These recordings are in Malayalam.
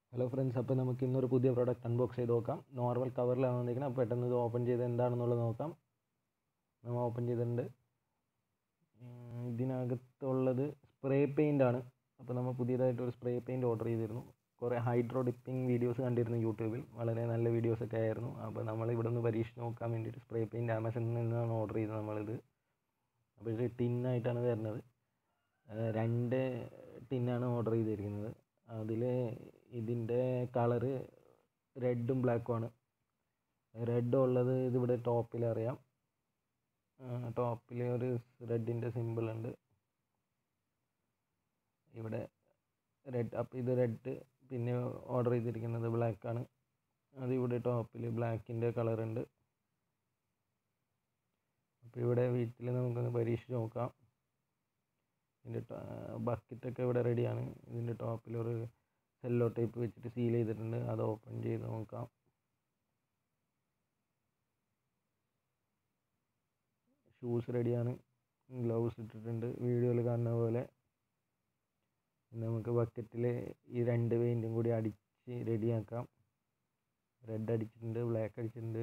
ഹലോ ഫ്രണ്ട്സ് അപ്പോൾ നമുക്ക് ഇന്നൊരു പുതിയ പ്രോഡക്റ്റ് അൺബോക്സ് ചെയ്ത് നോക്കാം നോർമൽ കവറിലാണ് വന്നിരിക്കുന്നത് അപ്പോൾ പെട്ടെന്ന് ഇത് ഓപ്പൺ ചെയ്ത് എന്താണെന്നുള്ളത് നോക്കാം നമ്മൾ ഓപ്പൺ ചെയ്തിട്ടുണ്ട് ഉം, ഇതിനകത്തുള്ളത് സ്പ്രേ പെയിൻ്റ് ആണ് അപ്പോൾ നമ്മൾ പുതിയതായിട്ട് ഒരു സ്പ്രേ പെയിൻറ് ഓർഡർ ചെയ്തിരുന്നു കുറേ ഹൈഡ്രോ ഡിപ്പിംഗ് വീഡിയോസ് കണ്ടിരുന്നു യൂട്യൂബിൽ വളരെ നല്ല വീഡിയോസ് ഒക്കെ ആയിരുന്നു അപ്പോൾ നമ്മൾ ഇവിടെ നിന്ന് പരീക്ഷിച്ച് നോക്കാൻ വേണ്ടിയിട്ട് സ്പ്രേ പെയിൻറ് ആമസോണിൽ നിന്നാണ് ഓർഡർ ചെയ്തത് നമ്മളിത് അപ്പോൾ ഇത് ടിന്നായിട്ടാണ് വരുന്നത് ഏഹ് രണ്ട് ടിന്നാണ് ഓർഡർ ചെയ്തിരിക്കുന്നത് അതിൽ ഇതിൻ്റെ കളറ് റെഡും ബ്ലാക്കും ആണ് റെഡ് ഉള്ളത് ഇതിവിടെ ടോപ്പിൽ അറിയാം ടോപ്പിൽ ഒരു റെഡിൻ്റെ സിമ്പിൾ ഉണ്ട് ഇവിടെ റെഡ് അപ്പോൾ ഇത് റെഡ് പിന്നെ ഓർഡർ ചെയ്തിരിക്കുന്നത് ബ്ലാക്ക് ആണ് അത് ഇവിടെ ടോപ്പിൽ ബ്ലാക്കിൻ്റെ കളറുണ്ട് അപ്പോൾ ഇവിടെ വീട്ടിൽ നമുക്കൊന്ന് പരീക്ഷിച്ച് നോക്കാം ഇതിൻ്റെ ബക്കറ്റൊക്കെ ഇവിടെ റെഡിയാണ് ഇതിൻ്റെ ടോപ്പിൽ ഒരു സെല്ലോ ടേപ്പ് വെച്ചിട്ട് സീൽ ചെയ്തിട്ടുണ്ട് അത് ഓപ്പൺ ചെയ്ത് നോക്കാം ഷൂസ് റെഡിയാണ് ഗ്ലൗസ് ഇട്ടിട്ടുണ്ട് വീഡിയോയിൽ കാണുന്ന പോലെ ഇനി നമുക്ക് ബക്കറ്റിൽ ഈ രണ്ട് പെയിൻറ്റും കൂടി അടിച്ച് റെഡിയാക്കാം റെഡ് അടിച്ചിട്ടുണ്ട് ബ്ലാക്ക് അടിച്ചിട്ടുണ്ട്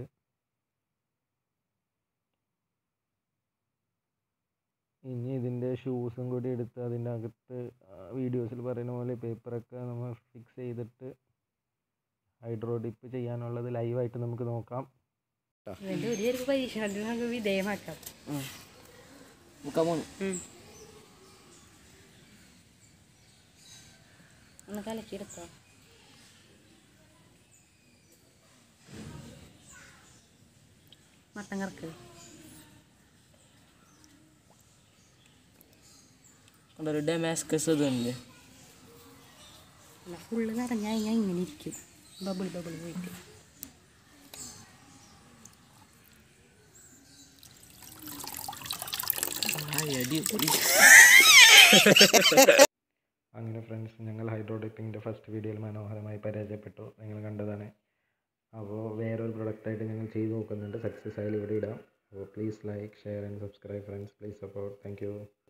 ഇനി ഇതിൻ്റെ ഷൂസും കൂടി എടുത്ത് അതിൻ്റെ അകത്ത് വീഡിയോസിൽ പറയുന്ന പോലെ പേപ്പറൊക്കെ നമ്മൾ ഫിക്സ് ചെയ്തിട്ട് ഹൈഡ്രോ ഡിപ്പ് ചെയ്യാനുള്ളത് ലൈവായിട്ട് നമുക്ക് നോക്കാം ഇവന്റെ ഒരു ചെറിയ പരീക്ഷണത്തിന് നമുക്ക് വിധേയമാക്കാം മുക്കാൽ മൂന്ന് ഒന്ന് കലക്കിയെടുത്തോ മട്ടൻ കറക്ക് ഒരു ഡെമാസ്കസ് ഇതുണ്ട് അല്ല ഫുള്ള് നിറഞ്ഞാൽ കഴിഞ്ഞാൽ ഇങ്ങനെ ഇരിക്കും ബബിൾ ബബിൾ പോയിട്ട് അടിപൊളി അങ്ങനെ ഫ്രണ്ട്സ് ഞങ്ങൾ ഹൈഡ്രോ ഡിപ്പിങ്ങിൻ്റെ ഫസ്റ്റ് വീഡിയോയിൽ മനോഹരമായി പരാജയപ്പെട്ടു നിങ്ങൾ കണ്ടതാണ് അപ്പോൾ വേറൊരു പ്രൊഡക്റ്റായിട്ട് ഞങ്ങൾ ചെയ്ത് നോക്കുന്നുണ്ട് സക്സസ് ആയാലും ഇവിടെ ഇടാം അപ്പോൾ please like share and subscribe friends please support thank U